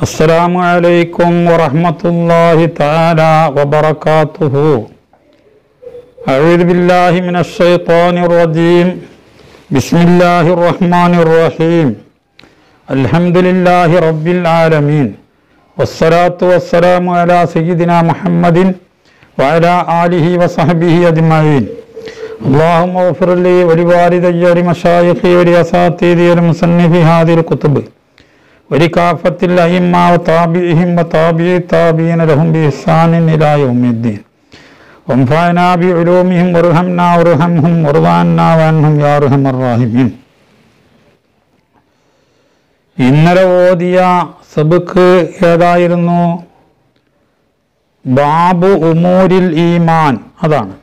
السلام عليكم ورحمة الله تعالى وبركاته أعوذ بالله من الشيطان الرجيم بسم الله الرحمن الرحيم الحمد لله رب العالمين والصلاة والسلام على سيدنا محمد وعلى آله وصحبه أجمعين اللهم اغفر لي ولوالدي ولمشايخي ولأساتذتي ولمصنف هذه الكتب ولكافة الأئمة وتابعهم وتابع التابعين لهم بإحسان إلى يوم الدين وانفعنا بعلومهم وارحمنا وارحمهم وارض عنا وعنهم يا أرحم الراحمين ഇന്നലെ ഓതിയ സബുക്ക് ഏതായിരുന്നു ബാബു ഉമൂരിൽ ഈമാൻ അതാണ്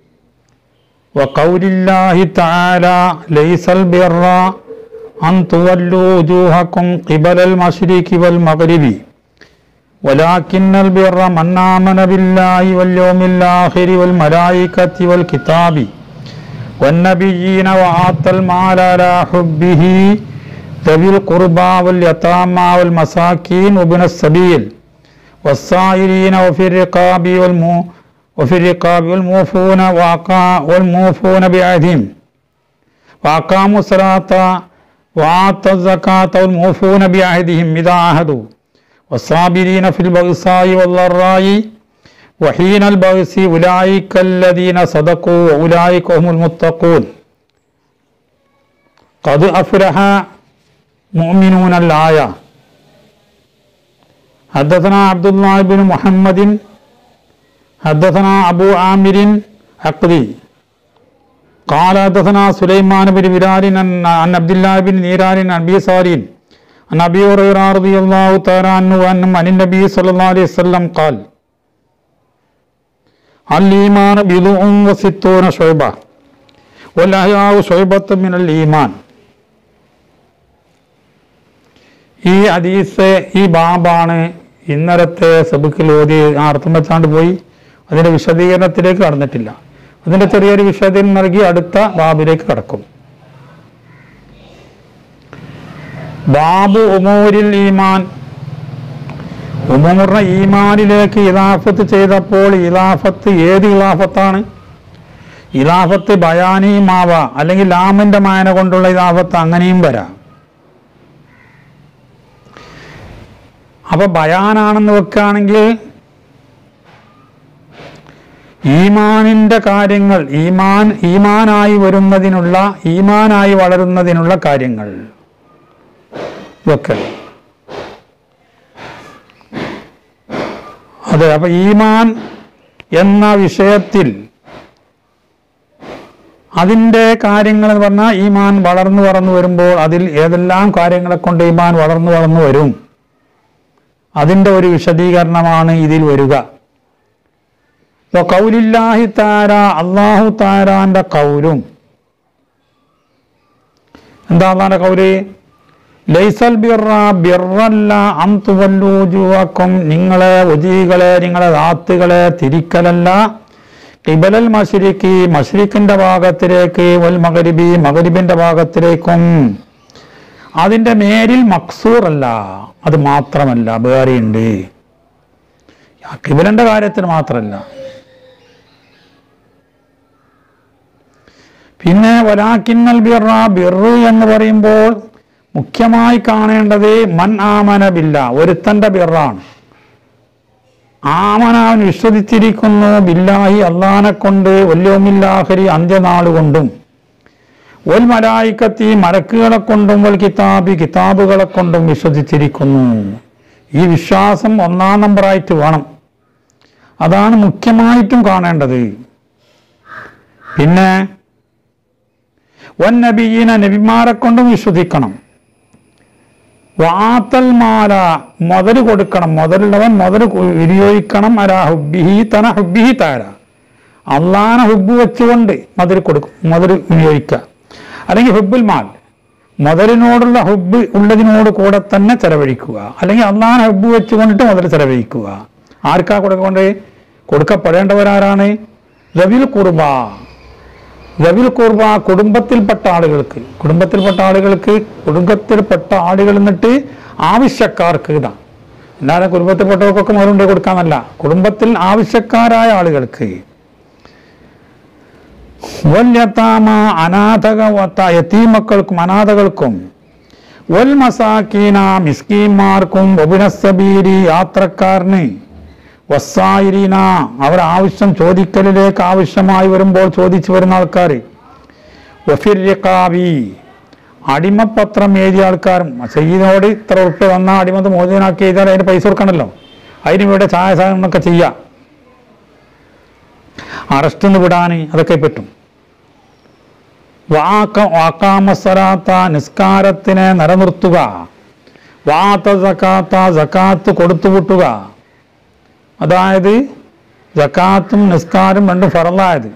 وقول تعالى ليس البر أن تولوا وجوهكم قبل المشرق والمغرب ولكن البر من آمن بالله واليوم الآخر والملائكة والكتاب والنبيين وآتى المال على حبه ذوي القربى واليتامى والمساكين وابن السبيل والسائلين وفي الرقاب والمو وفي الرقاب والموفون وأقا- والموفون بعهدهم وأقاموا الصلاة وآتوا الزكاة والموفون بعهدهم إذا عهدوا والصابرين في البغساء والضراء وحين البغس أولئك الذين صدقوا وأولئك هم المتقون قد أفلح مؤمنون الآية حدثنا عبد الله بن محمد حدثنا أبو عامر عقدي قال حدثنا سليمان بن بلال عن عن عبد الله بن نيران عن ابي صالح عن ابي هريره رضي الله تعالى عنه وعنهم عن النبي صلى الله عليه وسلم قال الايمان بضع وستون شعبه والاحياء شعبه من الايمان ഈ ഹദീസ് ഈ ബാബാണ് ഇന്നലത്തെ സബുക്കിൽ ഓതി ആ അർത്ഥം വെച്ചാണ്ട് പോയി അതിന്റെ വിശദീകരണത്തിലേക്ക് കടന്നിട്ടില്ല അതിന്റെ ചെറിയൊരു വിശദീകരണം നൽകി അടുത്ത ബാബിലേക്ക് കടക്കും ബാബു ഉമൂരിൽ ഈമാൻ ഉമൂറിനെ ഈമാനിലേക്ക് ഇലാഫത്ത് ചെയ്തപ്പോൾ ഇലാഫത്ത് ഏത് ഇലാഫത്താണ് ഇലാഫത്ത് ബയാനിയുമാവ അല്ലെങ്കിൽ ലാമിന്റെ മായന കൊണ്ടുള്ള ഇലാഫത്ത് അങ്ങനെയും വരാം അപ്പൊ ബയാനാണെന്ന് വെക്കുകയാണെങ്കിൽ ഈമാനിന്റെ കാര്യങ്ങൾ ഈമാൻ ഈമാനായി വരുന്നതിനുള്ള ഈമാനായി വളരുന്നതിനുള്ള കാര്യങ്ങൾ ഇതൊക്കെ അതെ അപ്പൊ ഈമാൻ എന്ന വിഷയത്തിൽ അതിൻ്റെ കാര്യങ്ങൾ എന്ന് പറഞ്ഞാൽ ഈമാൻ വളർന്നു വളർന്നു വരുമ്പോൾ അതിൽ ഏതെല്ലാം കാര്യങ്ങളെ കൊണ്ട് ഈമാൻ വളർന്നു വളർന്നു വരും അതിൻ്റെ ഒരു വിശദീകരണമാണ് ഇതിൽ വരിക ഇപ്പൊ കൗലില്ലാഹി താര അള്ളാഹു താരാന്റെ കൗലും എന്താ അള്ളാന്റെ കൗല് ലൈസൽ ബിറ ബിറല്ല അന്തുവല്ലൂജുവക്കും നിങ്ങളെ ഉജീകളെ നിങ്ങളെ ദാത്തുകളെ തിരിക്കലല്ല കിബലൽ മഷരിക്ക് മഷരിക്കിന്റെ ഭാഗത്തിലേക്ക് വൽ മകരിബി മകരിബിന്റെ ഭാഗത്തിലേക്കും അതിന്റെ മേലിൽ മക്സൂർ അല്ല അത് മാത്രമല്ല വേറെയുണ്ട് കിബിലന്റെ കാര്യത്തിന് മാത്രമല്ല പിന്നെ വലാക്കിന്നൽ ബിറ ബിറു എന്ന് പറയുമ്പോൾ മുഖ്യമായി കാണേണ്ടത് മൻ ആമന ബില്ല ഒരുത്തന്റെ ബിറാണ് ആമന അവൻ വിശ്വസിച്ചിരിക്കുന്നു ബില്ലാഹി അള്ളാനെ കൊണ്ട് വല്യോമില്ലാഹരി അന്ത്യനാൾ കൊണ്ടും ഒൽ മലായിക്കത്തി മലക്കുകളെ കൊണ്ടും വൽ കിതാബി കിതാബുകളെ കൊണ്ടും വിശ്വസിച്ചിരിക്കുന്നു ഈ വിശ്വാസം ഒന്നാം നമ്പറായിട്ട് വേണം അതാണ് മുഖ്യമായിട്ടും കാണേണ്ടത് പിന്നെ വൻ നബീന നബിമാരെ കൊണ്ടും വിശ്വസിക്കണം വാത്തൽ മാല മുതൽ കൊടുക്കണം മുതലുള്ളവൻ മുതൽ വിനിയോഗിക്കണം അരാ ഹുബിഹി തന ഹുബിഹി താര അള്ളാന ഹുബ് വെച്ചുകൊണ്ട് മുതൽ കൊടുക്കും മുതൽ വിനിയോഗിക്കുക അല്ലെങ്കിൽ ഹുബുൽ മാൽ മുതലിനോടുള്ള ഹുബ് ഉള്ളതിനോട് കൂടെ തന്നെ ചെലവഴിക്കുക അല്ലെങ്കിൽ അള്ളാന ഹുബ് വെച്ചുകൊണ്ടിട്ട് മുതൽ ചെലവഴിക്കുക ആർക്കാ കൊടുക്കൊണ്ട് കൊടുക്കപ്പെടേണ്ടവരാരാണ് റവിൽ കുർബ റവിൽ കുർബ കുടുംബത്തിൽപ്പെട്ട ആളുകൾക്ക് കുടുംബത്തിൽപ്പെട്ട ആളുകൾക്ക് കുടുംബത്തിൽപ്പെട്ട ആളുകൾ എന്നിട്ട് ആവശ്യക്കാർക്ക് ഇതാണ് അല്ലാതെ കുടുംബത്തിൽപ്പെട്ടവർക്കൊക്കെ മുതലുണ്ട് കൊടുക്കാന്നല്ല കുടുംബത്തിൽ ആവശ്യക്കാരായ ആളുകൾക്ക് വല്യത്താമ അനാഥക വത്ത യത്തീമക്കൾക്കും അനാഥകൾക്കും വൽ മസാക്കീന മിസ്കീന്മാർക്കും ഒബിനസബീരി യാത്രക്കാരന് വസ്സായിരീന അവർ ആവശ്യം ചോദിക്കലിലേക്ക് ആവശ്യമായി വരുമ്പോൾ ചോദിച്ചു വരുന്ന ആൾക്കാർ വഫിർക്കാവി അടിമപത്രം എഴുതിയ ആൾക്കാരും സയ്യിദിനോട് ഇത്ര ഉറുപ്പ് വന്ന അടിമത്ത് മോചനാക്കി എഴുതിയാൽ അതിന് പൈസ കൊടുക്കണമല്ലോ അതിന് ഇവിടെ ചായ സാധനങ്ങളൊക്കെ ചെയ്യാം അറസ്റ്റ് നിന്ന് വിടാൻ അതൊക്കെ പറ്റും വാക്ക വാക്കാമസരാത്ത നിസ്കാരത്തിനെ നിലനിർത്തുക വാത്ത സക്കാത്ത സക്കാത്ത് കൊടുത്തുവിട്ടുക അതായത് ജക്കാത്തും നിസ്കാരം രണ്ടും ഫറലായത്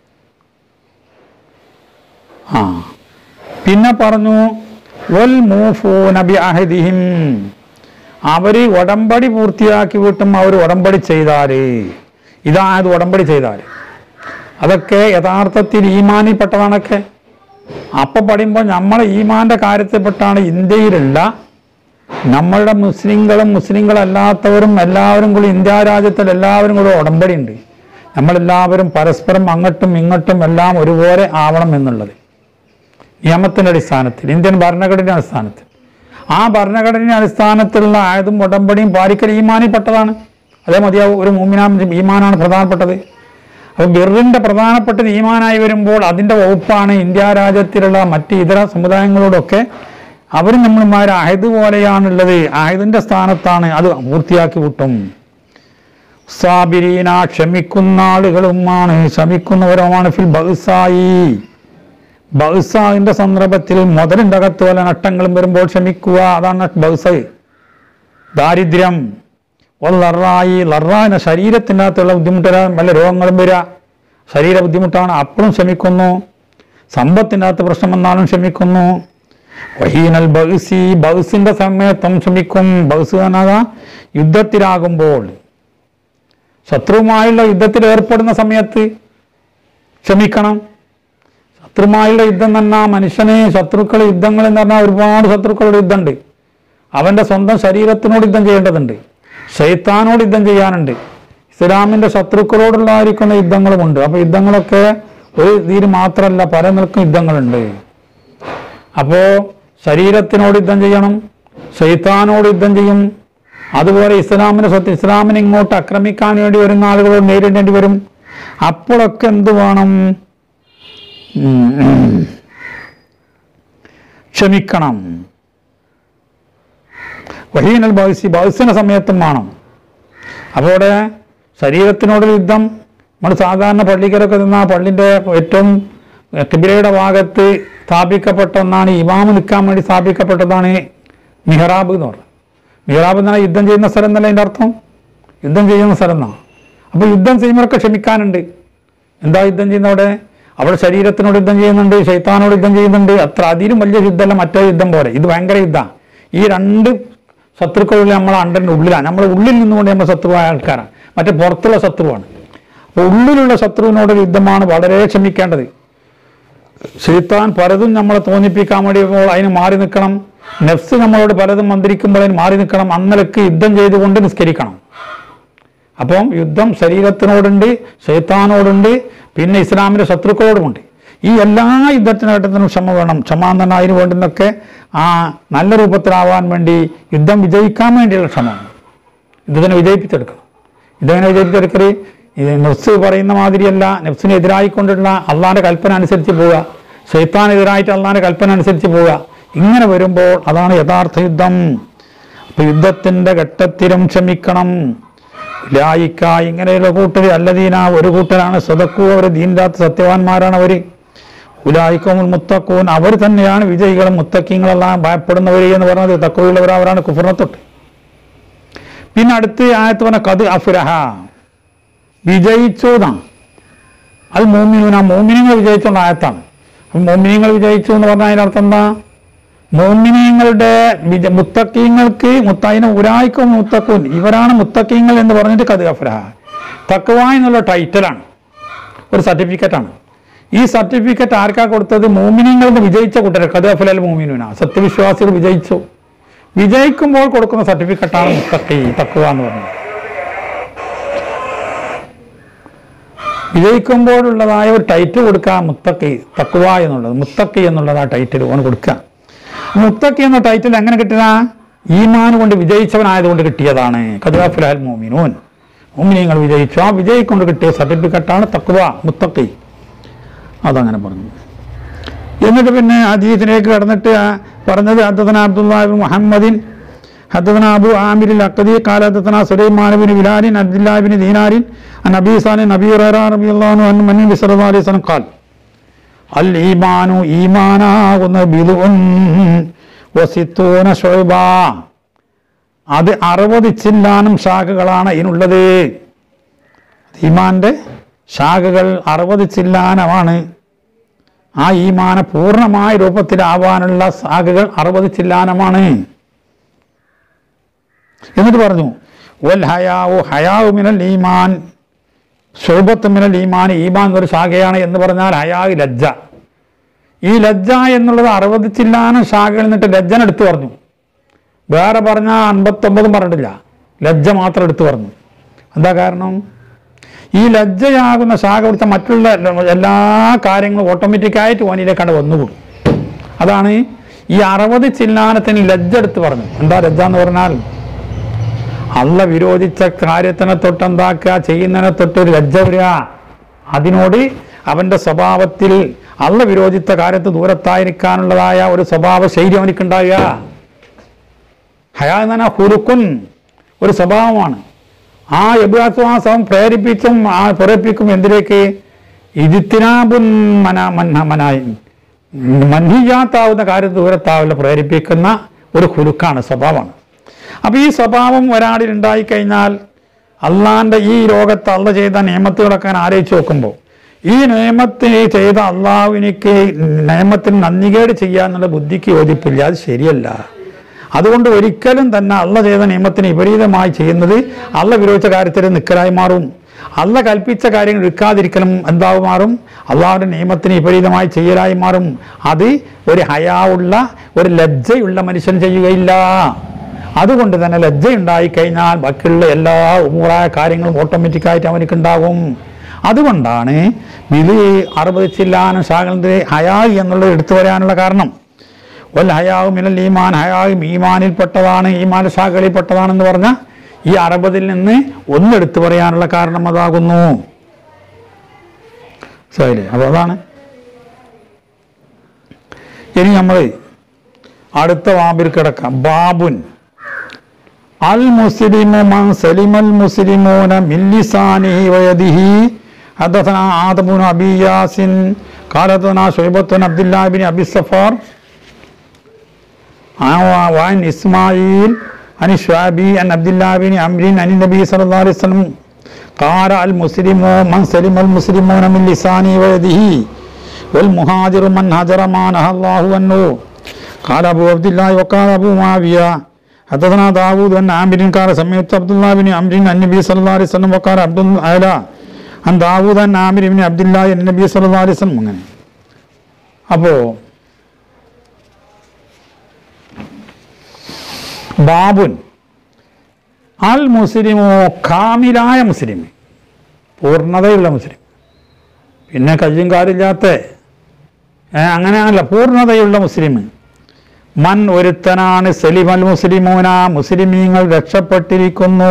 ആ പിന്നെ പറഞ്ഞു വൽ മൂഫൂന ബി അഹദിഹിം അവര് ഉടമ്പടി പൂർത്തിയാക്കി വിട്ടും അവർ ഉടമ്പടി ചെയ്താല് ഇതായത് ഉടമ്പടി ചെയ്താല് അതൊക്കെ യഥാർത്ഥത്തിൽ ഈമാനിൽപ്പെട്ടതാണൊക്കെ അപ്പൊ പറയുമ്പോൾ നമ്മളെ ഈമാന്റെ കാര്യത്തിൽപ്പെട്ടാണ് ഇന്ത്യയിലുള്ള നമ്മളുടെ മുസ്ലിങ്ങളും മുസ്ലിങ്ങളല്ലാത്തവരും എല്ലാവരും കൂടി ഇന്ത്യ രാജ്യത്തിൽ എല്ലാവരും കൂടി ഉടമ്പടി ഉണ്ട് നമ്മളെല്ലാവരും പരസ്പരം അങ്ങോട്ടും ഇങ്ങോട്ടും എല്ലാം ഒരുപോലെ ആവണം എന്നുള്ളത് നിയമത്തിന്റെ അടിസ്ഥാനത്തിൽ ഇന്ത്യൻ ഭരണഘടന അടിസ്ഥാനത്തിൽ ആ ഭരണഘടന അടിസ്ഥാനത്തിലുള്ള ആയതും ഉടമ്പടിയും പാലിക്കൽ ഈമാനിൽപ്പെട്ടതാണ് അതേ മതിയാവും ഒരു മൂമിനാ ഈമാനാണ് പ്രധാനപ്പെട്ടത് അപ്പോൾ ബിറിന്റെ പ്രധാനപ്പെട്ടത് ഈമാനായി വരുമ്പോൾ അതിന്റെ വകുപ്പാണ് ഇന്ത്യ രാജ്യത്തിലുള്ള മറ്റ് ഇതര സമുദായങ്ങളോടൊക്കെ അവർ നമ്മളുമാർ അഹദ് പോലെയാണുള്ളത് അഹദിന്റെ സ്ഥാനത്താണ് അത് പൂർത്തിയാക്കി വിട്ടും സാബിരീന ക്ഷമിക്കുന്ന ആളുകളുമാണ് ക്ഷമിക്കുന്നവരുമാണ് ഫിൽ ബഹുസായി ബഹുസാഹിന്റെ സന്ദർഭത്തിൽ മുതലിന്റെ അകത്ത് വല്ല നഷ്ടങ്ങളും വരുമ്പോൾ ക്ഷമിക്കുക അതാണ് ബഹുസൈ ദാരിദ്ര്യം ലറായി ലറാന ശരീരത്തിൻ്റെ അകത്തുള്ള ബുദ്ധിമുട്ട് വരാൻ വല്ല രോഗങ്ങളും വരിക ശരീര ബുദ്ധിമുട്ടാണ് അപ്പോഴും ക്ഷമിക്കുന്നു സമ്പത്തിൻ്റെ അകത്ത് പ്രശ്നം വന്നാലും ക്ഷമിക്കുന്നു വഹീനൽ ബഹുസി ബഹുസിന്റെ സമയത്തും ക്ഷമിക്കും ബഹുസ് എന്നാ യുദ്ധത്തിലാകുമ്പോൾ ശത്രുവുമായുള്ള യുദ്ധത്തിൽ ഏർപ്പെടുന്ന സമയത്ത് ക്ഷമിക്കണം ശത്രുമായുള്ള യുദ്ധം തന്നെ മനുഷ്യനെ ശത്രുക്കൾ യുദ്ധങ്ങൾ എന്ന് പറഞ്ഞാൽ ഒരുപാട് ശത്രുക്കളുടെ യുദ്ധമുണ്ട് അവന്റെ സ്വന്തം ശരീരത്തിനോട് യുദ്ധം ചെയ്യേണ്ടതുണ്ട് ഷെയ്ത്താനോട് യുദ്ധം ചെയ്യാനുണ്ട് ഇസ്ലാമിന്റെ ശത്രുക്കളോടുള്ളായിരിക്കുന്ന യുദ്ധങ്ങളുമുണ്ട് അപ്പൊ യുദ്ധങ്ങളൊക്കെ ഒരു ഇതിൽ മാത്രമല്ല പല നിൽക്കും യുദ്ധങ്ങളുണ്ട് അപ്പോ ശരീരത്തിനോട് യുദ്ധം ചെയ്യണം ഷെയ്ത്താനോട് യുദ്ധം ചെയ്യും അതുപോലെ ഇസ്ലാമിനെ സ്വത്ത് ഇസ്ലാമിനെ ഇങ്ങോട്ട് ആക്രമിക്കാൻ വേണ്ടി വരുന്ന ആളുകളോട് നേരിടേണ്ടി വരും അപ്പോഴൊക്കെ എന്ത് വേണം ഉം, ഉം. ക്ഷമിക്കണം വഹീനൽ ബൗസി ബൗസിന്റെ സമയത്തും വേണം അപ്പോൾ ഇവിടെ ശരീരത്തിനോട് യുദ്ധം നമ്മൾ സാധാരണ പള്ളിക്കലൊക്കെ നിന്ന ആ പള്ളിൻ്റെ ഏറ്റവും കിബിലയുടെ ഭാഗത്ത് സ്ഥാപിക്കപ്പെട്ട ഒന്നാണ് ഇമാമ് നിൽക്കാൻ വേണ്ടി സ്ഥാപിക്കപ്പെട്ടതാണ് മിഹ്റാബ് എന്ന് പറയുന്നത് മിഹ്റാബ് എന്നാണ് യുദ്ധം ചെയ്യുന്ന സ്ഥലം എന്നല്ല അതിൻ്റെ അർത്ഥം യുദ്ധം ചെയ്യുന്ന സ്ഥലം എന്നാണ് അപ്പോൾ യുദ്ധം ചെയ്യുന്നവരൊക്കെ ക്ഷമിക്കാനുണ്ട് എന്താ യുദ്ധം ചെയ്യുന്ന അവിടെ അവിടെ ശരീരത്തിനോട് യുദ്ധം ചെയ്യുന്നുണ്ട് ശൈത്താനോട് യുദ്ധം ചെയ്യുന്നുണ്ട് അത്ര അതിലും വലിയ യുദ്ധമല്ല മറ്റേ യുദ്ധം പോലെ ഇത് ഭയങ്കര യുദ്ധമാണ് ഈ രണ്ട് ശത്രുക്കളിൽ നമ്മളെ അണ്ടൻ്റെ ഉള്ളിലാണ് നമ്മൾ ഉള്ളിൽ നിന്നുകൊണ്ട് നമ്മൾ ശത്രുവായ ആൾക്കാരാണ് മറ്റേ പുറത്തുള്ള ശത്രുവാണ് അപ്പോൾ ഉള്ളിലുള്ള ശത്രുവിനോട് യുദ്ധമാണ് വളരെ ക്ഷമിക്കേണ്ടത് ശൈത്താൻ പലതും നമ്മളെ തോന്നിപ്പിക്കാൻ വേണ്ടിയപ്പോൾ അതിന് മാറി നിൽക്കണം നെഫ്സ് നമ്മളോട് പലതും മന്ത്രിക്കുമ്പോൾ അതിന് മാറി നിൽക്കണം അന്നലക്ക് യുദ്ധം ചെയ്തുകൊണ്ട് നിസ്കരിക്കണം അപ്പം യുദ്ധം ശരീരത്തിനോടുണ്ട് ശൈത്താനോടുണ്ട് പിന്നെ ഇസ്ലാമിന്റെ ശത്രുക്കളോടുമുണ്ട് ഈ എല്ലാ യുദ്ധത്തിനായിട്ടത്തിനും ക്ഷമ വേണം ക്ഷമ എന്ന് പറഞ്ഞാൽ അതിന് വേണ്ടുന്നൊക്കെ ആ നല്ല രൂപത്തിലാവാൻ വേണ്ടി യുദ്ധം വിജയിക്കാൻ വേണ്ടിയുള്ള ക്ഷമ വേണം. യുദ്ധത്തിനെ വിജയിപ്പിച്ചെടുക്കണം യുദ്ധത്തിനെ വിജയിപ്പിച്ചെടുക്കല് ഇത് നെഫ്സ് പറയുന്ന മാതിരിയല്ല നെഫ്സിന് എതിരായിക്കൊണ്ടുള്ള അള്ളാന്റെ കൽപ്പന അനുസരിച്ച് പോവുക ശൈത്താനെതിരായിട്ട് അള്ളാന്റെ കൽപ്പന അനുസരിച്ച് പോവുക ഇങ്ങനെ വരുമ്പോൾ അതാണ് യഥാർത്ഥ യുദ്ധം അപ്പൊ യുദ്ധത്തിന്റെ ഘട്ടത്തിലും ക്ഷമിക്കണം ലായിക്ക ഇങ്ങനെയുള്ള കൂട്ടര് അല്ലദീന ഒരു കൂട്ടരാണ് സ്വതക്കു അവർ ദീനില്ലാത്ത സത്യവാന്മാരാണ് അവര് ഉലായിക്കോമുൽ മുത്തക്കൂൻ അവർ തന്നെയാണ് വിജയികളും മുത്തക്കീങ്ങളെല്ലാം ഭയപ്പെടുന്നവര് എന്ന് പറഞ്ഞത് തക്കവുള്ളവർ അവരാണ് കുഫറിനെ തൊട്ട് പിന്നെ അടുത്ത ആയത്ത് പറഞ്ഞ കത് അഫുരഹ വിജയിച്ചു എന്നാണ് അത് മോമിനൂന മോമിനിങ്ങൾ വിജയിച്ചുള്ള ആയത്താണ് അപ്പം മോമിനിങ്ങൾ വിജയിച്ചു എന്ന് പറഞ്ഞാൽ അതിനർത്ഥം എന്താ മോമിനിയങ്ങളുടെ വിജ മുത്തക്കീങ്ങൾക്ക് മുത്തൈന ഉരായിക്കും മുത്തക്കൂൻ ഇവരാണ് മുത്തക്കീങ്ങൾ എന്ന് പറഞ്ഞിട്ട് കത് അഫ്രഹ തക്വ എന്നുള്ള ടൈറ്റിലാണ് ഒരു സർട്ടിഫിക്കറ്റാണ് ഈ സർട്ടിഫിക്കറ്റ് ആർക്കാ കൊടുത്തത് മോമിനിയങ്ങളിൽ നിന്ന് വിജയിച്ച കൂട്ടർ കത് അഫലൽ മോമിനുന സത്യവിശ്വാസികൾ വിജയിച്ചു വിജയിക്കുമ്പോൾ കൊടുക്കുന്ന സർട്ടിഫിക്കറ്റാണ് മുത്തക്കി തക്കുവ എന്ന് പറയുന്നത് വിജയിക്കുമ്പോഴുള്ളതായ ഒരു ടൈറ്റിൽ കൊടുക്കുക മുത്തക്കി തക്കുവ എന്നുള്ളത് മുത്തക്കി എന്നുള്ളത് ആ ടൈറ്റിൽ ഓന് കൊടുക്കുക മുത്തക്കി എന്ന ടൈറ്റിൽ എങ്ങനെ കിട്ടുക ഈമാൻ കൊണ്ട് വിജയിച്ചവനായതുകൊണ്ട് കിട്ടിയതാണ് കദുവാഫുലാൽ മോമിനൂൻ മോമിനിയങ്ങൾ വിജയിച്ചു ആ വിജയിക്കൊണ്ട് കിട്ടിയ സർട്ടിഫിക്കറ്റാണ് തക്കുവ മുത്തക്കി അതങ്ങനെ പറഞ്ഞു എന്നിട്ട് പിന്നെ ഹദീസിലേക്ക് കടന്നിട്ട് ആ പറഞ്ഞത് ഹദ്ദന അബ്ദുല്ലാഹിബിൻ മുഹമ്മദിൻ ഹദ്ദന അബു ആമിർ അക്കദി കാല ഹദ്ദന സുലൈമാൻ ബിൻ ബിലാലിൻ അബ്ദുല്ലാഹി ബിൻ ദീനാരിൻ അൻ അബീ സാലിൻ നബി ഹുറൈറ റളിയല്ലാഹു അൻഹു അൻ നബി സല്ലല്ലാഹു അലൈഹി വസല്ലം ഖാൽ അൽ ഈമാനു ഈമാനാകുന്ന ബിദുഉൻ വസിത്തൂന ശുഅബ അത് അറുപത് ചില്ലാനും ശാഖകളാണ് ഇതിനുള്ളത് ഈമാന്റെ ശാഖകൾ അറുപത് ചില്ലാനമാണ് ആ ഈമാന പൂർണ്ണമായ രൂപത്തിലാവാനുള്ള ശാഖകൾ അറുപത് ചില്ലാനമാണ് എന്നിട്ട് പറഞ്ഞു വൽ ഹയാവു ഹയാവു മിനൽ ഈമാൻ ഷുബത്ത് മിനൽ ഈമാൻ ഈമാൻ എന്നൊരു ശാഖയാണ് എന്ന് പറഞ്ഞാൽ ഹയാവ് ലജ്ജ ഈ ലജ്ജ എന്നുള്ളത് അറുപത് ചില്ലാനം ശാഖകളിൽ നിന്നിട്ട് ലജ്ജന എടുത്തു പറഞ്ഞു വേറെ പറഞ്ഞാൽ അൻപത്തൊമ്പതും പറഞ്ഞിട്ടില്ല ലജ്ജ മാത്രം എടുത്തു പറഞ്ഞു എന്താ കാരണം ഈ ലജ്ജയാകുന്ന ശാഖ പിടിച്ച മറ്റുള്ള എല്ലാ കാര്യങ്ങളും ഓട്ടോമാറ്റിക്കായിട്ട് ഓനിലേക്കാണ്ട് വന്നുകൂടും അതാണ് ഈ അറുപത് ചില്ലാനത്തിന് ലജ്ജ എടുത്ത് പറഞ്ഞു എന്താ ലജ്ജ എന്ന് പറഞ്ഞാൽ അള്ള വിരോധിച്ച കാര്യത്തിനെ തൊട്ട് എന്താക്കുക ചെയ്യുന്നതിനെ തൊട്ട് ഒരു ലജ്ജ വരിക അതിനോട് അവന്റെ സ്വഭാവത്തിൽ അള്ള വിരോധിച്ച കാര്യത്തിൽ ദൂരത്തായിരിക്കാനുള്ളതായ ഒരു സ്വഭാവ ശൈലി അവനിക്കുണ്ടാകുക ഹയാ എന്ന് പറഞ്ഞാൽ ഹുരുക്കുൻ ഒരു സ്വഭാവമാണ് ആ യബുവാസ്വാസം പ്രേരിപ്പിച്ചും ആ പ്രേരിപ്പിക്കും എന്തിലേക്ക് ഇതിത്തിനാബുൻ മന മന്ന മനായി മൻഹിയാത്താവുന്ന കാര്യത്തിൽ ദൂരത്താവില്ല പ്രേരിപ്പിക്കുന്ന ഒരു ഹുരുക്കാണ് സ്വഭാവമാണ് അപ്പോൾ ഈ സ്വഭാവം ഒരാളിൽ ഉണ്ടായിക്കഴിഞ്ഞാൽ അള്ളാന്റെ ഈ ലോകത്ത് അള്ള ചെയ്ത നിയമത്തുകളൊക്കെ ഞാൻ ആലോചിച്ച് നോക്കുമ്പോൾ ഈ നിയമത്തിന് ചെയ്ത അള്ളാഹുവിനിക്ക് നിയമത്തിന് നന്ദികേട് ചെയ്യാന്നുള്ള ബുദ്ധിക്ക് യോജിപ്പില്ല അത് ശരിയല്ല അതുകൊണ്ട് ഒരിക്കലും തന്നെ അള്ള ചെയ്ത നിയമത്തിന് വിപരീതമായി ചെയ്യുന്നത് അള്ള വിരോധിച്ച കാര്യത്തിൽ നിൽക്കലായി മാറും അള്ള കൽപ്പിച്ച കാര്യങ്ങൾ എടുക്കാതിരിക്കലും എന്താവും മാറും അള്ളാഹുവിൻ്റെ നിയമത്തിന് വിപരീതമായി ചെയ്യലായി മാറും അത് ഒരു ഹയാവുള്ള ഒരു ലജ്ജയുള്ള മനുഷ്യൻ ചെയ്യുകയില്ല അതുകൊണ്ട് തന്നെ ലജ്ജ ഉണ്ടായിക്കഴിഞ്ഞാൽ ബാക്കിയുള്ള എല്ലാ ഉമൂറായ കാര്യങ്ങളും ഓട്ടോമാറ്റിക്കായിട്ട് അവനക്കുണ്ടാകും അതുകൊണ്ടാണ് വിധി അറുപത് ചില്ലാനും ശാഖലിൻ്റെ ഹയായി എന്നുള്ളത് എടുത്തു വരാനുള്ള കാരണം വൽ ഹയാവും മിനൽ ഈമാൻ ഹയാവും ഈമാനിൽപ്പെട്ടതാണ് ഈമാൻ ശാഖകളിൽപ്പെട്ടതാണെന്ന് പറഞ്ഞ ഈ അറുപതിൽ നിന്ന് ഒന്നെടുത്തു പറയാനുള്ള കാരണം അതാകുന്നു ശരി അപ്പോൾ അതാണ് ഇനി നമ്മൾ അടുത്ത വാബിൽ കിടക്കാം ബാബുൻ അൽ മുസ്ലിമു മൻ സലിമൽ മുസ്ലിമൂന മിൻ ലിസാനിഹി വയദിഹി حدثنا آدم بن أبي ياس قال حدثنا شعبة بن عبد الله بن أبي الصفار وعن إسماعيل عن الشعبي عن عبد الله بن عمرو عن النبي صلى الله عليه وسلم قال المسلم من سلم المسلمون من لسانه ويده والمهاجر من هجر ما نهى الله عنه قال أبو عبد الله وقال أبو معاوية حدثنا داوود بن عامر قال سمعت عبد الله بن عمرو عن النبي صلى الله عليه وسلم وقال عبد الله عن داوود بن عامر بن عبد الله عن النبي صلى الله عليه وسلم അങ്ങനെ അപ്പോ ബാബുൻ അൽ മുസ്ലിമോ കാമിലായ മുസ്ലിം പൂർണ്ണതയുള്ള മുസ്ലിം പിന്നെ കയ്യും കാലില്ലാത്ത ഏ, അങ്ങനെയാണല്ല പൂർണ്ണതയുള്ള മുസ്ലിം മൻ ഒരുത്തനാണ് സലിമൽ മുസ്ലിമൂന മുസ്ലിമീങ്ങൾ രക്ഷപ്പെട്ടിരിക്കുന്നു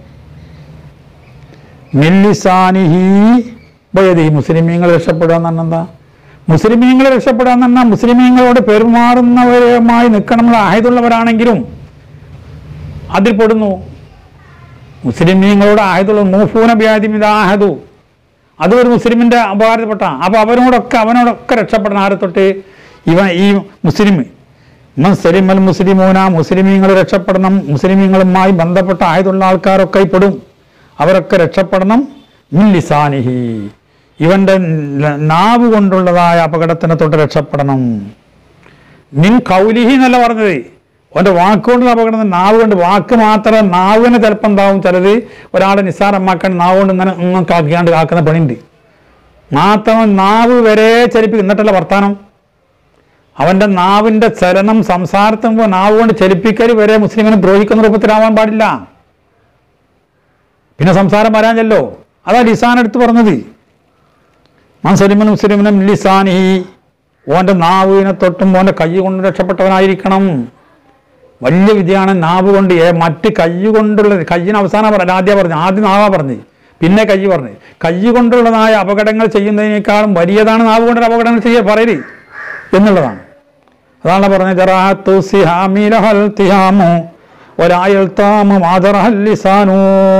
മില്ലിസാനിഹി ബയതി മുസ്ലിമീങ്ങൾ രക്ഷപ്പെടുക എന്ന് പറഞ്ഞാൽ എന്താ മുസ്ലിമീങ്ങൾ രക്ഷപ്പെടുക എന്ന് പറഞ്ഞാൽ മുസ്ലിമീങ്ങളോട് പെരുമാറുന്നവരുമായി നിൽക്കണം ആയതുള്ളവരാണെങ്കിലും അതിൽ പെടുന്നു മുസ്ലിമീങ്ങളോട് ആയതുള്ള മൂഫൂന വ്യാധിമിതാഹതു അത് ഒരു മുസ്ലിമിന്റെ അപകാരപ്പെട്ട അപ്പൊ അവനോടൊക്കെ അവനോടൊക്കെ രക്ഷപ്പെടണം ആരെ തൊട്ട് ഇവൻ ഈ മുസ്ലിം മൻ സലിമൽ മുസ്ലിമൂന മുസ്ലിമീങ്ങൾ രക്ഷപ്പെടണം മുസ്ലിമീങ്ങളുമായി ബന്ധപ്പെട്ട ആയതുള്ള ആൾക്കാരൊക്കെ ഈ പെടും അവരൊക്കെ രക്ഷപ്പെടണം മിൻ ലിസാനിഹി ഇവന്റെ ന- നാവ് കൊണ്ടുള്ളതായ അപകടത്തിനെ തൊട്ട് രക്ഷപ്പെടണം മിൻ കൗലിഹി എന്നല്ല പറഞ്ഞത് അവൻ്റെ വാക്കുകൊണ്ട് അപകടം നാവ് കൊണ്ട് വാക്ക് മാത്രം നാവിന് ചിലപ്പോൾ എന്താവും ചിലത് ഒരാളെ നിസ്സാരമാക്കാൻ നാവ് കൊണ്ട് ഇങ്ങനെ ഇങ്ങനെ കാക്കിയാണ്ട് കാക്കുന്ന പണിയുണ്ട് മാത്രം നാവ് വരെ ചലിപ്പിക്കും എന്നിട്ടല്ല വർത്താനം അവന്റെ നാവിന്റെ ചലനം സംസാരത്തുമ്പോൾ നാവ് കൊണ്ട് ചലിപ്പിക്കൽ വരെ മുസ്ലിമിനെ ദ്രോഹിക്കുന്ന രൂപത്തിലാവാൻ പാടില്ല പിന്നെ സംസാരം വരാഞ്ഞല്ലോ അതാ ലിസാൻ എടുത്ത് പറഞ്ഞത് മൻസലിമൻ മുസ്ലിമിനും ലിസാനിഹി ഓൻ്റെ നാവിനെ തൊട്ടും ഓൻ്റെ കൈ കൊണ്ട് രക്ഷപ്പെട്ടവനായിരിക്കണം വലിയ വിദ്യയാണ് നാവ് കൊണ്ട് ഏ- മറ്റ് കൈ കൊണ്ടുള്ള കയ്യിന് അവസാനം പറഞ്ഞു ആദ്യം പറഞ്ഞു ആദ്യം നാവാ പറഞ്ഞു പിന്നെ കൈ പറഞ്ഞു കൈ കൊണ്ടുള്ളതായ അപകടങ്ങൾ ചെയ്യുന്നതിനേക്കാളും വലിയതാണ് നാവ് കൊണ്ടുള്ള അപകടങ്ങൾ ചെയ്യ പറയല് എന്നുള്ളതാണ് അതാണ് പറഞ്ഞത് ജറാഹത്തു സിഹാമിലഹൽ തിഹാമു ഒരായൽത്താമു മാതറഹൽ ലിസാനു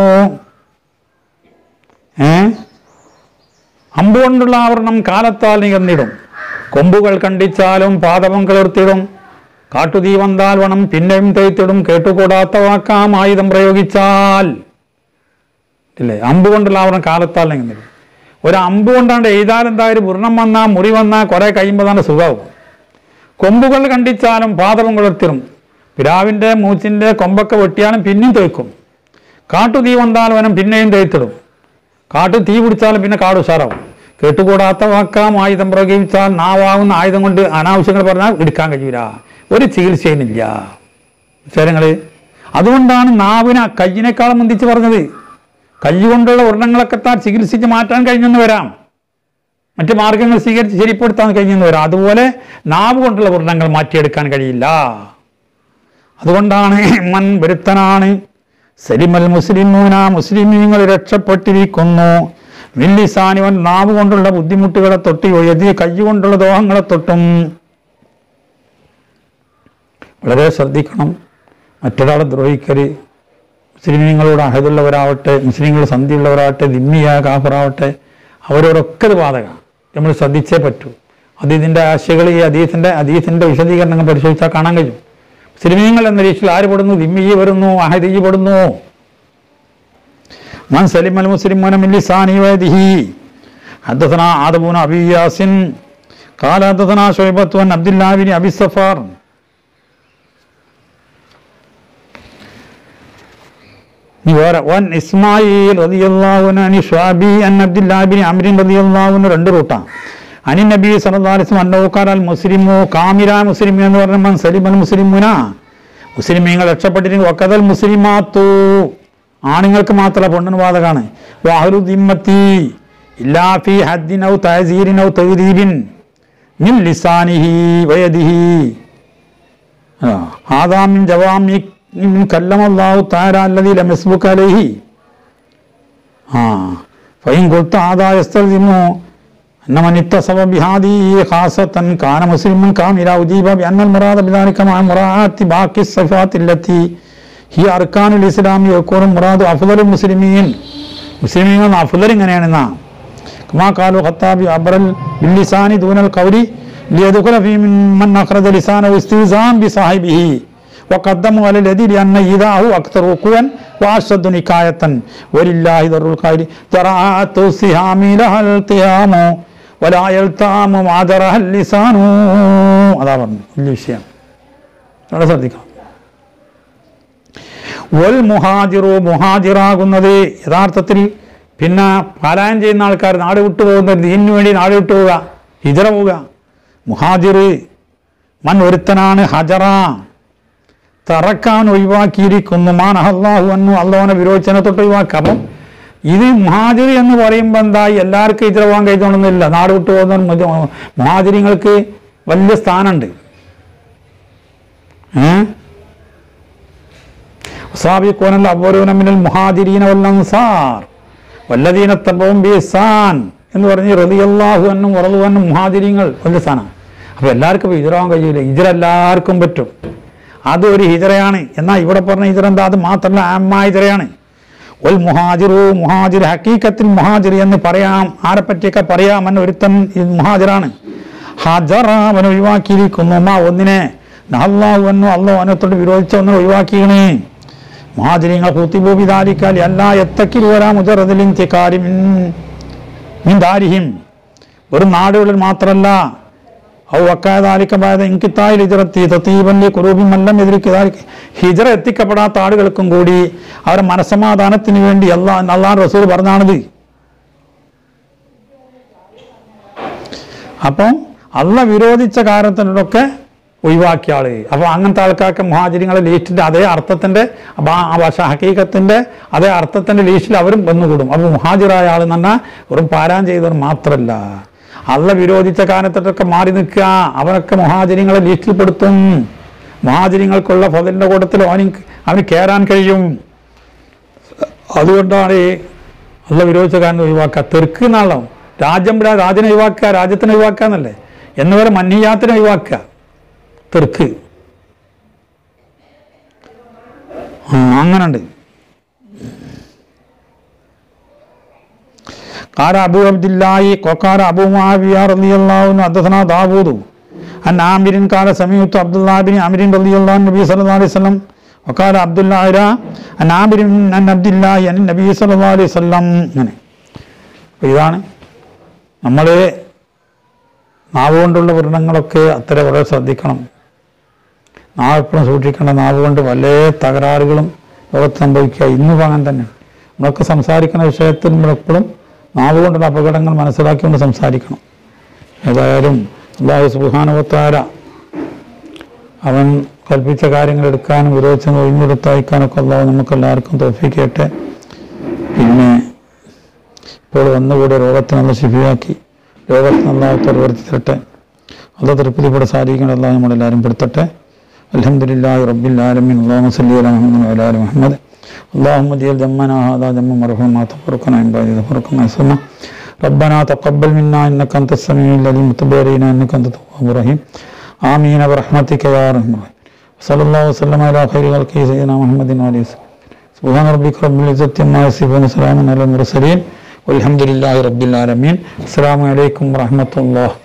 ഏ അമ്പ് കൊണ്ടുള്ള ആവരണം കാലത്താൽ നികന്നിടും കൊമ്പുകൾ കണ്ടിച്ചാലും പാദവം കിളിർത്തിടും കാട്ടുതീ വന്താൽ വണം പിന്നെയും തേത്തിടും കേട്ടുകൂടാത്ത വാക്കാം ആയുധം പ്രയോഗിച്ചാൽ ഇല്ലേ അമ്പ് കൊണ്ടുള്ള ആവരണം കാലത്താൽ നികന്നിടും ഒരു അമ്പ് കൊണ്ടാണ്ട് എഴുതാൽ എന്തായാലും വ്രണം വന്നാ മുറി വന്നാ കുറെ കഴിയുമ്പോൾ തന്നെ സുഖമാവും കൊമ്പുകൾ കണ്ടിച്ചാലും പാദവം കിളിർത്തിടും പിരാവിൻ്റെ മൂച്ചിൻ്റെ കൊമ്പൊക്കെ വെട്ടിയാലും പിന്നെയും തേക്കും കാട്ടുതീ വന്താൽ വനം പിന്നെയും തേത്തിടും കാട്ടിൽ തീ പിടിച്ചാലും പിന്നെ കാട് ഉഷാറാവും കേട്ടുകൂടാത്ത വാക്കാം ആയുധം പ്രയോഗിച്ചാൽ നാവാകുന്ന ആയുധം കൊണ്ട് അനാവശ്യങ്ങൾ പറഞ്ഞാൽ എടുക്കാൻ കഴിയൂല ഒരു ചികിത്സയുമില്ല ശരങ്ങള് അതുകൊണ്ടാണ് നാവിനെ കയ്യിനേക്കാളും മുന്തിച്ച് പറഞ്ഞത് കൈ കൊണ്ടുള്ള വ്രണങ്ങളൊക്കെ താൻ ചികിത്സിച്ച് മാറ്റാൻ കഴിഞ്ഞെന്ന് വരാം മറ്റ് മാർഗങ്ങൾ സ്വീകരിച്ച് ശരിപ്പെടുത്താൻ കഴിഞ്ഞെന്ന് വരാം അതുപോലെ നാവ് കൊണ്ടുള്ള വ്രണങ്ങൾ മാറ്റിയെടുക്കാൻ കഴിയില്ല അതുകൊണ്ടാണ് മൻ വരുത്തനാണ് സലിമൽ മുസ്ലിമൂന മുസ്ലിമീങ്ങൾ രക്ഷപ്പെട്ടിരിക്കുന്നു മില്ലിസാനിവൻ നാവ് കൊണ്ടുള്ള ബുദ്ധിമുട്ടുകളെ തൊട്ടി എതി കൈകൊണ്ടുള്ള ദോഹങ്ങളെ തൊട്ടും വളരെ ശ്രദ്ധിക്കണം മറ്റൊരാളെ ദ്രോഹിക്കല് മുസ്ലിമീങ്ങളോട് അഹദുള്ളവരാവട്ടെ മുസ്ലിങ്ങൾ സന്ധിയുള്ളവരാവട്ടെ ദിമ്മിയ കാഫറാവട്ടെ അവരോടൊക്കെ ഇത് ബാധക നമ്മൾ ശ്രദ്ധിച്ചേ പറ്റൂ അത് ഇതിൻ്റെ ആശയകൾ ഈ അദീസിൻ്റെ അദീസിൻ്റെ വിശദീകരണങ്ങൾ പരിശോധിച്ചാൽ കാണാൻ കഴിയും മുസ്ലിമീങ്ങൾ എന്ന രീതിയിൽ ആര് പെടുന്നു ദിമ്മിയി വരുന്നു അഹദീ പെടുന്നു من سلم المسلمون من لسانه ويده حدثنا عاد بن ابي ياس قال حدثنا شعبة عن عبد الله بن ابي السفار വൻ ഇസ്മായിൽ റളിയല്ലാഹു അൻഹു അനി ഷുഅബി അൻ അബ്ദുല്ലാഹി ബിൻ അംർ റളിയല്ലാഹു അൻഹു രണ്ട് റൂട്ടാണ് അനി നബി സല്ലല്ലാഹു അലൈഹി വസല്ലം അന്നഹു ഖാല അൽ മുസ്ലിമു കാമില മുസ്ലിം എന്ന് പറഞ്ഞ മൻ സലിമൽ മുസ്ലിമുന മുസ്ലിമീങ്ങൾ രക്ഷപ്പെട്ടിരിക്കുന്നു വക്കതൽ മുസ്ലിമാത്തു ആണുങ്ങൾക്ക് മാത്രമല്ല പെണ്ണിന് ബാധകാണ് വാഹുലു ദിമ്മത്തി ഇല്ലാ ഫി ഹദ്ദിൻ ഔ തഹസീരിൻ ഔ തൗദീബിൻ മിൻ ലിസാനിഹി വയദിഹി هذا من جوامع من كلم الله تعالى الذي لم يسبق عليه آه فإن قلت هذا يستلزم أن من اتصف بهذه خاصة كان مسلما كاملا أجيب بأن المراد بذلك مع مراعاة باقي الصفات التي هي أركان الإسلام يكون المراد أفضل المسلمين مسلمين أفضل ഇങ്ങനെയാണെന്നാ كما قالوا خطابي عبر باللسان دون القول ليدخل في من, من أخرج لسانه استهزاء بصاحبه وقدموا على الذي لأن إذاه أكثر وقوعا وأشد نكاية ولله ذر القائل ترعات السهام لها التهام ولا يلتام معذرها اللسان അതാ പറഞ്ഞു വലിയ വിഷയം വളരെ ശ്രദ്ധിക്കണം വൽ മുഹാജിറു മുഹാജിറാകുന്നത് യഥാർത്ഥത്തിൽ പിന്നെ പലായനം ചെയ്യുന്ന ആൾക്കാർ നാട് വിട്ടു പോകുന്ന ദീനിനു വേണ്ടി നാട് വിട്ടു പോവുക ഹിജറ പോവുക മുഹാജിർ മൻ ഒരുത്തനാണ് ഹജറ തറക്കാൻ ഒഴിവാക്കിയിരിക്കുന്നു മാൻ അള്ളാഹു അന്നു അള്ളാഹുനെ വിരോചനെ തൊട്ട് ഒഴിവാക്കുക അപ്പം ഇത് മുഹാജിർ എന്ന് പറയുമ്പോൾ എന്തായി എല്ലാവർക്കും ഹിജറ പോകാൻ കഴിച്ചോണമെന്നില്ല നാട് വിട്ടു പോകുന്ന മുഹാജിരിങ്ങൾക്ക് വലിയ സ്ഥാനമുണ്ട് ഏഹ് وسابقون الأولون من المهاجرين والأنصار والذين اتبعهم بإحسان എന്ന് പറഞ്ഞ് റളിയല്ലാഹു അന്നും ഉറളു അന്നും മുഹാജിരിങ്ങൾ വലിയ സ്ഥാനം അപ്പോൾ എല്ലാവർക്കും ഇപ്പോൾ ഹിജറാൻ കഴിയില്ല ഹിജറ എല്ലാവർക്കും പറ്റും അത് ഒരു ഹിജറയാണ് എന്നാൽ ഇവിടെ പറഞ്ഞ ഹിജറ എന്താ അത് മാത്രമല്ല ആമ്മ ഹിജറയാണ് ഒൽ മുഹാജിറു മുഹാജിർ ഹക്കീക്കത്തിൽ മുഹാജിർ എന്ന് പറയാം ആരെ പറ്റിയൊക്കെ പറയാമെന്ന് ഒരുത്തൻ ഇത് മുഹാജിറാണ് ഹജറ അവൻ ഒഴിവാക്കിയിരിക്കുന്നു അമ്മ ഒന്നിനെ അള്ളാഹു അന്നു അള്ളാഹു അനത്തോട് വിരോധിച്ച ഒന്നിനെ ഒഴിവാക്കിയണേ മുഹാജിരിങ്ങൾ കൂത്തിബൂബിദാരിക്കാലി അല്ലാ എത്തക്കിൽ വരാ മുജറദിലിൻ തിക്കാരി മിൻ ദാരിഹിം ഒരു നാടുകളിൽ മാത്രമല്ല ഔ വക്കാതാലിക്കബായത് ഇൻകിത്തായിൽ ഹിജറത്തി തത്തീബല്ലി കുറൂബി മല്ലം എതിരിക്കതാലി ഹിജറ എത്തിക്കപ്പെടാത്ത ആളുകൾക്കും കൂടി അവരുടെ മനസമാധാനത്തിന് വേണ്ടി അല്ലാ അള്ളാൻ റസൂൽ പറഞ്ഞാണിത് അപ്പം അള്ള വിരോധിച്ച കാര്യത്തിനൊക്കെ ഒഴിവാക്കിയ ആള് അപ്പോൾ അങ്ങനത്തെ ആൾക്കാർക്ക് മുഹാജിരിങ്ങളെ ലീസ്റ്റിൻ്റെ അതേ അർത്ഥത്തിൻ്റെ ഭാഷ ഹക്കീക്കത്തിൻ്റെ അതേ അർത്ഥത്തിൻ്റെ ലീസ്റ്റിൽ അവരും വന്നുകൂടും അപ്പോൾ മുഹാജിറായ ആൾ എന്ന് പറഞ്ഞാൽ വെറും പാരാൻ ചെയ്തവർ മാത്രമല്ല അള്ള വിരോധിച്ച കാലത്തൊക്കെ മാറി നിൽക്കുക അവരൊക്കെ മുഹാജിരിങ്ങളെ ലീസ്റ്റിൽ പെടുത്തും മുഹാജിരിങ്ങൾക്കുള്ള ഫതിലിൻ്റെ കൂട്ടത്തിൽ അവന് അവന് കയറാൻ കഴിയും അതുകൊണ്ടാണ് ഈ അള്ള വിരോധിച്ച കാരണം ഒഴിവാക്കുക തെർക്ക് എന്നാണല്ലോ രാജ്യം വിടാ രാജ്യനെ ഒഴിവാക്കുക രാജ്യത്തിനെ ഒഴിവാക്കുക എന്നല്ലേ എന്നുവരെ മന്നിയാത്തിനെ ഒഴിവാക്കുക തെർക്ക് ആ അങ്ങനുണ്ട് قال أبو عبد الله وقال أبو معاوية رضي الله عنه حدثنا داوود عن عامر قال سمعت عبد الله بن عامر رضي الله عنه النبي صلى الله عليه وسلم وقال عبد الله عن عامر عن عبد الله عن النبي صلى الله عليه وسلم അങ്ങനെ അപ്പോൾ ഇതാണ് നമ്മൾ നാവ് കൊണ്ടുള്ള വ്രണങ്ങളൊക്കെ അത്ര വളരെ ശ്രദ്ധിക്കണം നാവ് എപ്പോഴും സൂക്ഷിക്കേണ്ട നാവ് കൊണ്ട് വല്ല തകരാറുകളും ലോകത്ത് സംഭവിക്കുക ഇന്നും അങ്ങനെ തന്നെ നമ്മളൊക്കെ സംസാരിക്കുന്ന വിഷയത്തിൽ നമ്മളെപ്പോഴും നാവ് കൊണ്ടുള്ള അപകടങ്ങൾ മനസ്സിലാക്കിക്കൊണ്ട് സംസാരിക്കണം ഏതായാലും അള്ളാഹു സുബാനുവത്താര അവൻ കൽപ്പിച്ച കാര്യങ്ങൾ എടുക്കാനും വിരോധിച്ചെന്ന് ഒഴിഞ്ഞെടുത്തയക്കാനൊക്കെ അള്ളാഹു നമുക്കെല്ലാവർക്കും തോഫിക്കട്ടെ പിന്നെ ഇപ്പോൾ വന്നുകൂടെ രോഗത്തെ നല്ല ശിഫിയാക്കി രോഗത്തെ നന്നാവത്തോട് വരുത്തി തരട്ടെ അത് തൃപ്തിപ്പെടെ സാധിക്കണം അള്ളാഹു നമ്മളെല്ലാവരും പെടുത്തട്ടെ അലഹമുല്ലാ റബ്ബില്ലാലമിൻ അള്ളാഹു സല്ലി അലാ മുഹമ്മദ് വഅലാ ആലി മുഹമ്മദ് اللهم اجعل جمنا هذا جم مرحوما تفرقنا من بعد تفرقنا سنة ربنا تقبل منا انك انت السميع العليم وتب علينا انك انت التواب الرحيم امين برحمتك يا ارحم الراحمين صلى الله وسلم على خير خلقه سيدنا محمد وعلى اله وصحبه سبحان ربك رب العزة عما يصفون وسلام على المرسلين والحمد لله رب العالمين السلام عليكم ورحمة الله